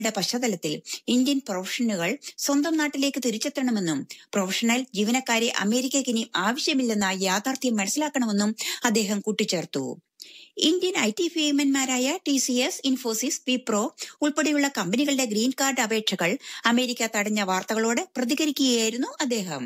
യുടെ പശ്ചാത്തലത്തിൽ ഇന്ത്യൻ പ്രൊഫഷണലുകൾ സ്വന്തം നാട്ടിലേക്ക് തിരിച്ചെത്തണമെന്നും പ്രൊഫഷണൽ ജീവനക്കാരെ അമേരിക്കയ്ക്ക് ഇനി ആവശ്യമില്ലെന്ന യാഥാർത്ഥ്യം മനസ്സിലാക്കണമെന്നും അദ്ദേഹം കൂട്ടിച്ചേർത്തു ഇന്ത്യൻ ഐ ടി ഭീമന്മാരായ T C S Infosys Wipro ഉൾപ്പെടെയുള്ള കമ്പനികളുടെ ഗ്രീൻ കാർഡ് അപേക്ഷകൾ അമേരിക്ക തടഞ്ഞ വാർത്തകളോട് പ്രതികരിക്കുകയായിരുന്നു അദ്ദേഹം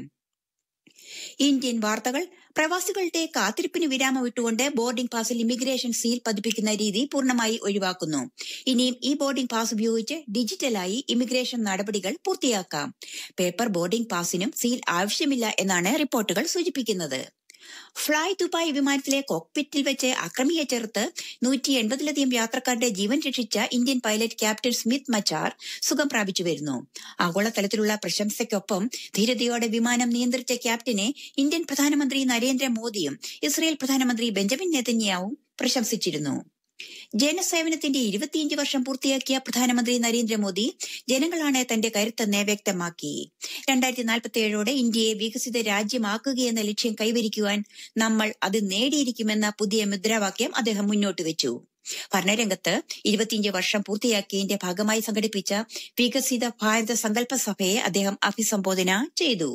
ഇന്ത്യൻ വാർത്തകൾ പ്രവാസികളുടെ കാത്തിരിപ്പിന് വിരാമം ഇട്ടുകൊണ്ട് ബോർഡിംഗ് പാസിൽ ഇമിഗ്രേഷൻ സീൽ പതിപ്പിക്കുന്ന രീതി പൂർണ്ണമായി ഒഴിവാക്കുന്നു ഇനിയും ഈ ബോർഡിംഗ് പാസ് ഉപയോഗിച്ച് ഡിജിറ്റലായി ഇമിഗ്രേഷൻ നടപടികൾ പൂർത്തിയാക്കാം പേപ്പർ ബോർഡിംഗ് പാസിനും സീൽ ആവശ്യമില്ല എന്നാണ് റിപ്പോർട്ടുകൾ സൂചിപ്പിക്കുന്നത് ഫ്ളൈ ദുബായ് വിമാനത്തിലെ കോക്പിറ്റിൽ വെച്ച് അക്രമിയെ ചേർത്ത് നൂറ്റി എൺപതിലധികം യാത്രക്കാരുടെ ജീവൻ രക്ഷിച്ച Indian pilot captain Smith Machhar സുഖം പ്രാപിച്ചു വരുന്നു ആഗോളതലത്തിലുള്ള പ്രശംസയ്ക്കൊപ്പം ധീരതയോടെ വിമാനം നിയന്ത്രിച്ച ക്യാപ്റ്റനെ ഇന്ത്യൻ പ്രധാനമന്ത്രി നരേന്ദ്രമോദിയും ഇസ്രയേൽ പ്രധാനമന്ത്രി ബെഞ്ചമിൻ നെതന്യാവും പ്രശംസിച്ചിരുന്നു ജനസേവനത്തിന്റെ ഇരുപത്തിയഞ്ച് വർഷം പൂർത്തിയാക്കിയ പ്രധാനമന്ത്രി നരേന്ദ്രമോദി ജനങ്ങളാണ് തന്റെ കരുത്തെന്ന് വ്യക്തമാക്കി രണ്ടായിരത്തി നാൽപ്പത്തി ഏഴോടെ ഇന്ത്യയെ വികസിത രാജ്യമാക്കുകയെന്ന ലക്ഷ്യം കൈവരിക്കുവാൻ നമ്മൾ അത് നേടിയിരിക്കുമെന്ന പുതിയ മുദ്രാവാക്യം അദ്ദേഹം മുന്നോട്ട് വെച്ചു ഭരണരംഗത്ത് ഇരുപത്തിയഞ്ച് വർഷം പൂർത്തിയാക്കിയതിന്റെ ഭാഗമായി സംഘടിപ്പിച്ച വികസിത ഭാരത സങ്കല്പ സഭയെ അദ്ദേഹം അഭിസംബോധന ചെയ്തു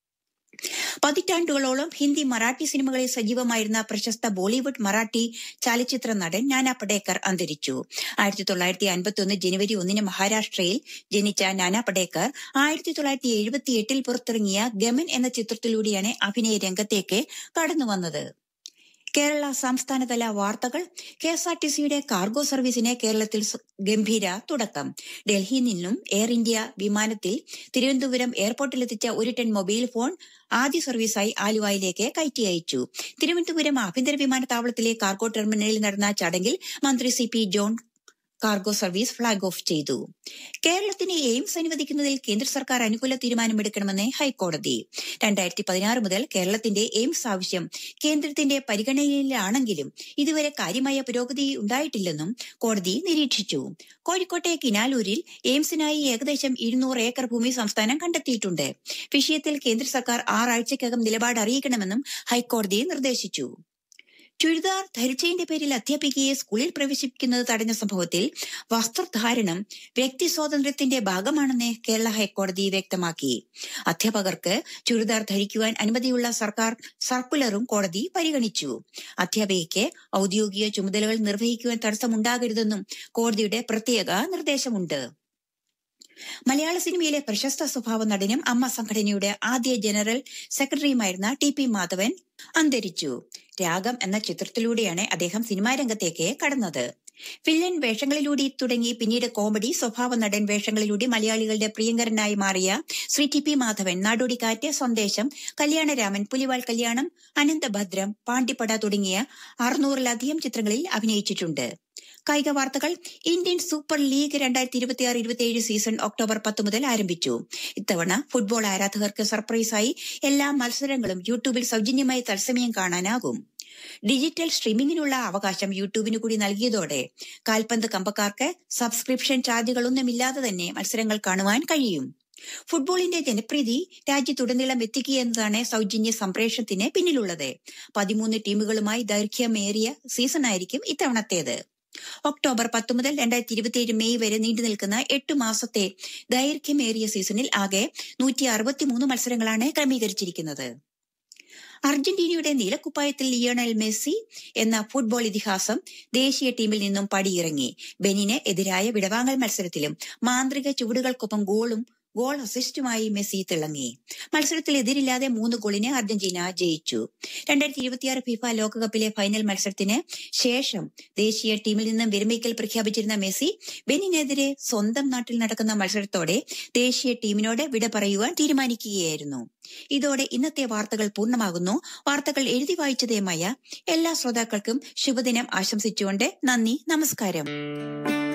പതിറ്റാണ്ടുകളോളം ഹിന്ദി മറാഠി സിനിമകളിൽ സജീവമായിരുന്ന പ്രശസ്ത ബോളിവുഡ് മറാഠി ചലച്ചിത്ര നടൻ നാനാ പടേക്കർ അന്തരിച്ചു ആയിരത്തി തൊള്ളായിരത്തി അൻപത്തി ഒന്ന് ജനുവരി ഒന്നിന് മഹാരാഷ്ട്രയിൽ ജനിച്ച നാനാ പടേക്കർ ആയിരത്തി തൊള്ളായിരത്തി എഴുപത്തി എട്ടിൽ പുറത്തിറങ്ങിയ ഗമൻ എന്ന ചിത്രത്തിലൂടെയാണ് അഭിനയ രംഗത്തേക്ക് കടന്നു വന്നത് കേരള സംസ്ഥാനതല വാർത്തകൾ കെ എസ് ആർ ടി സിയുടെ കാർഗോ സർവീസിന് കേരളത്തിൽ ഗംഭീര തുടക്കം ഡൽഹിയിൽ നിന്നും എയർ ഇന്ത്യ വിമാനത്തിൽ തിരുവനന്തപുരം എയർപോർട്ടിലെത്തിച്ച ഒരു ടൺ മൊബൈൽ ഫോൺ ആദ്യ സർവീസായി ആലുവയിലേക്ക് കയറ്റി അയച്ചു തിരുവനന്തപുരം ആഭ്യന്തര വിമാനത്താവളത്തിലെ കാർഗോ ടെർമിനലിൽ നടന്ന ചടങ്ങിൽ മന്ത്രി C P John cargo service flag off ചെയ്തു കേരളത്തിന് എയിംസ് അനുവദിക്കുന്നതിൽ കേന്ദ്ര സർക്കാർ അനുകൂല തീരുമാനമെടുക്കണമെന്ന് ഹൈക്കോടതി രണ്ടായിരത്തി പതിനാറ് മുതൽ കേരളത്തിന്റെ എയിംസ് ആവശ്യം കേന്ദ്രത്തിന്റെ പരിഗണനയിലാണെങ്കിലും ഇതുവരെ കാര്യമായ പുരോഗതി ഉണ്ടായിട്ടില്ലെന്നും കോടതി നിരീക്ഷിച്ചു കോഴിക്കോട്ടെ കിനാലൂരിൽ എയിംസിനായി ഏകദേശം ഇരുന്നൂറ് ഏക്കർ ഭൂമി സംസ്ഥാനം കണ്ടെത്തിയിട്ടുണ്ട് വിഷയത്തിൽ കേന്ദ്ര സർക്കാർ ആറാഴ്ചയ്ക്കകം നിലപാട് അറിയിക്കണമെന്നും ഹൈക്കോടതി നിർദ്ദേശിച്ചു ചുരിദാർ ധരിച്ചതിന്റെ പേരിൽ അധ്യാപികയെ സ്കൂളിൽ പ്രവേശിപ്പിക്കുന്നത് തടഞ്ഞ സംഭവത്തിൽ വസ്ത്രധാരണം വ്യക്തി സ്വാതന്ത്ര്യത്തിന്റെ ഭാഗമാണെന്ന് കേരള ഹൈക്കോടതി വ്യക്തമാക്കി അധ്യാപകർക്ക് ചുരിദാർ ധരിക്കുവാൻ അനുമതിയുള്ള സർക്കാർ സർക്കുലറും കോടതി പരിഗണിച്ചു അധ്യാപികയ്ക്ക് ഔദ്യോഗിക ചുമതലകൾ നിർവഹിക്കുവാൻ തടസ്സമുണ്ടാകരുതെന്നും കോടതിയുടെ പ്രത്യേക നിർദ്ദേശമുണ്ട് മലയാള സിനിമയിലെ പ്രശസ്ത സ്വഭാവ നടനും അമ്മ സംഘടനയുടെ ആദ്യ ജനറൽ സെക്രട്ടറിയുമായിരുന്ന ടി പി മാധവൻ അന്തരിച്ചു രാഗം എന്ന ചിത്രത്തിലൂടെയാണ് അദ്ദേഹം സിനിമാ രംഗത്തേക്ക് കടന്നത് വില്ലൻ വേഷങ്ങളിലൂടെ തുടങ്ങി പിന്നീട് കോമഡി സ്വഭാവ നടൻ വേഷങ്ങളിലൂടെ മലയാളികളുടെ പ്രിയങ്കരനായി മാറിയ ശ്രീ ടി പി മാധവൻ നാടോടിക്കാറ്റ് സന്ദേശം കല്യാണരാമൻ പുലിവാൾ കല്യാണം അനന്തഭദ്രം പാണ്ടിപ്പട തുടങ്ങിയ അറുന്നൂറിലധികം ചിത്രങ്ങളിൽ അഭിനയിച്ചിട്ടുണ്ട് കായിക വാർത്തകൾ ഇന്ത്യൻ സൂപ്പർ ലീഗ് രണ്ടായിരത്തി ഇരുപത്തിയാറ് ഇരുപത്തിയേഴ് സീസൺ ഒക്ടോബർ പത്ത് മുതൽ ആരംഭിച്ചു ഇത്തവണ ഫുട്ബോൾ ആരാധകർക്ക് സർപ്രൈസായി എല്ലാ മത്സരങ്ങളും യൂട്യൂബിൽ സൗജന്യമായി തത്സമയം കാണാനാകും ഡിജിറ്റൽ സ്ട്രീമിംഗിനുള്ള അവകാശം യൂട്യൂബിന് കൂടി നൽകിയതോടെ കാൽപന്ത് കമ്പക്കാർക്ക് സബ്സ്ക്രിപ്ഷൻ ചാർജുകളൊന്നുമില്ലാതെ തന്നെ മത്സരങ്ങൾ കാണുവാൻ കഴിയും ഫുട്ബോളിന്റെ ജനപ്രീതി രാജ്യത്തുടനീളം എത്തിക്കുക എന്നതാണ് സൗജന്യ സംപ്രേഷണത്തിന് പിന്നിലുള്ളത് പതിമൂന്ന് ടീമുകളുമായി ദൈർഘ്യമേറിയ സീസണായിരിക്കും ഇത്തവണത്തേത് ഒക്ടോബർ പത്ത് മുതൽ രണ്ടായിരത്തി ഇരുപത്തിയേഴ് മെയ് വരെ നീണ്ടു നിൽക്കുന്ന എട്ട് മാസത്തെ ദൈർഘ്യമേറിയ സീസണിൽ ആകെ നൂറ്റി അറുപത്തിമൂന്ന് മത്സരങ്ങളാണ് ക്രമീകരിച്ചിരിക്കുന്നത് അർജന്റീനയുടെ നീലക്കുപ്പായത്തിൽ ലിയോണൽ മെസ്സി എന്ന ഫുട്ബോൾ ഇതിഹാസം ദേശീയ ടീമിൽ നിന്നും പടിയിറങ്ങി ബെനിന് എതിരായ വിടവാങ്ങൽ മത്സരത്തിലും മാന്ത്രിക ചുവടുകൾക്കൊപ്പം ഗോളും ഗോൾ അസിസ്റ്റുമായി മെസ്സി തിളങ്ങി മത്സരത്തിൽ എതിരില്ലാതെ മൂന്ന് ഗോളിന് അർജന്റീന ജയിച്ചു രണ്ടായിരത്തി ഇരുപത്തിയാറ് ഫിഫ ലോകകപ്പിലെ ഫൈനൽ മത്സരത്തിന് ശേഷം ദേശീയ ടീമിൽ നിന്നും വിരമിക്കൽ പ്രഖ്യാപിച്ചിരുന്ന മെസ്സി ബെനിനെതിരെ സ്വന്തം നാട്ടിൽ നടക്കുന്ന മത്സരത്തോടെ ദേശീയ ടീമിനോട് വിട പറയുവാൻ തീരുമാനിക്കുകയായിരുന്നു ഇതോടെ ഇന്നത്തെ വാർത്തകൾ പൂർണ്ണമാകുന്നു വാർത്തകൾ എഴുതി വായിച്ചതേമായ എല്ലാ ശ്രോതാക്കൾക്കും ശുഭദിനം ആശംസിച്ചുകൊണ്ട് നന്ദി നമസ്കാരം